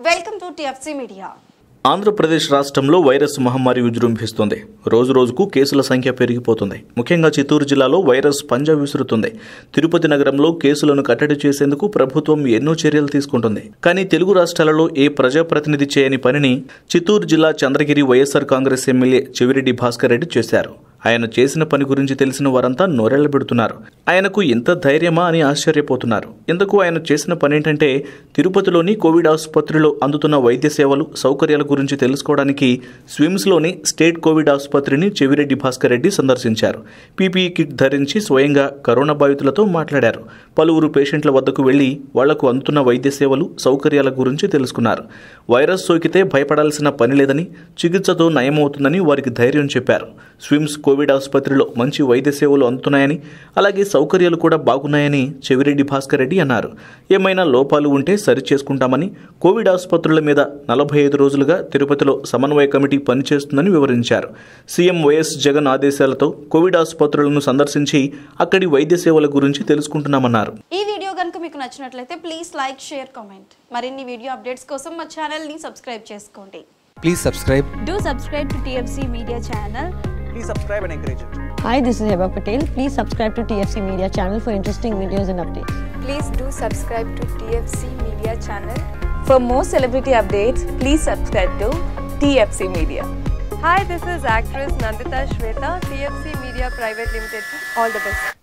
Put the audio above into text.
Welcome to TFC media Andhra Pradesh రాష్ట్రంలో virus మహమ్మారి విజృంభిస్తుంది రోజు రోజుకు కేసుల సంఖ్య పెరిగిపోతుంది ముఖ్యంగా చిత్తూరు జిల్లాలో వైరస్ పంజా విసురుతుంది తిరుపతి నగరంలో కేసులను కట్టడి చేసేందుకు ప్రభుత్వం ఎన్నో చర్యలు తీసుకుంటుంది కానీ తెలుగు రాష్ట్రాలలో ఏ ప్రజాప్రతినిధి చేయని పనిని చిత్తూరు జిల్లా చంద్రగిరి వైఎస్ఆర్ కాంగ్రెస్ ఎమ్మెల్యే చెవిరెడ్డి భాస్కర్ రెడ్డి చేశారు ఆయన చేసిన పని గురించి తెలిసిన వారంతా నోరెళ్లబెడుతున్నారు ఆయనకు ఎంత ధైర్యమా అని ఆశ్చర్యపోతున్నారు ఇందుకు ఆయన చేసిన పని ఏంటంటే తిరుపతిలోని కోవిడ్ ఆసుపత్రిలో అందుతున్న వైద్య సేవలు సౌకర్యాల గురించి తెలుసుకోవడానికి స్విమ్స్లోని స్టేట్ కోవిడ్ ఆసుపత్రిని చెవిరెడ్డి భాస్కర్ రెడ్డి సందర్శించారు పీపీఈ కిట్ ధరించి స్వయంగా కరోనా బాధితులతో మాట్లాడారు పలువురు పేషెంట్ల వద్దకు వెళ్లి వాళ్లకు అందుతున్న వైద్య సేవలు సౌకర్యాల గురించి తెలుసుకున్నారు వైరస్ సోకితే భయపడాల్సిన పని లేదని చికిత్సతో నయమవుతుందని వారికి ధైర్యం చెప్పారు స్విమ్స్ కోవిడ్ ఆసుపత్రిలో మంచి వైద్య సేవలు అందుతున్నాయని అలాగే సౌకర్యాలు కూడా బాగున్నాయని చెవిరెడ్డి భాస్కర్ రెడ్డి అన్నారు ఏమైనా లోపాలు ఉంటే సరి చేసుకుంటామని కోవిడ్ ఆసుపత్రుల మీద నలభై ఐదు రోజులుగా తిరుపతిలో సమన్వయ కమిటీ పనిచేస్తుందని వివరించారు సీఎం వైఎస్ జగన్ ఆదేశాలతో కోవిడ్ ఆసుపత్రులను సందర్శించి అక్కడి వైద్య సేవల గురించి తెలుసుకుంటున్నామన్నారు ఈ వీడియో కనుక మీకు నచ్చినట్లయితే ప్లీజ్ లైక్ షేర్ కామెంట్ మరిన్ని వీడియో అప్డేట్స్ కోసం మా ఛానల్ని సబ్స్క్రైబ్ చేసుకోండి Please subscribe. Do subscribe to TFC Media channel. please subscribe and encourage it. Hi, this is Heba Patel. Please subscribe to TFC Media channel for interesting videos and updates. Please do subscribe to TFC Media channel. For more celebrity updates, please subscribe to TFC Media. Hi, this is actress Nandita Shweta, TFC Media Private Limited. All the best.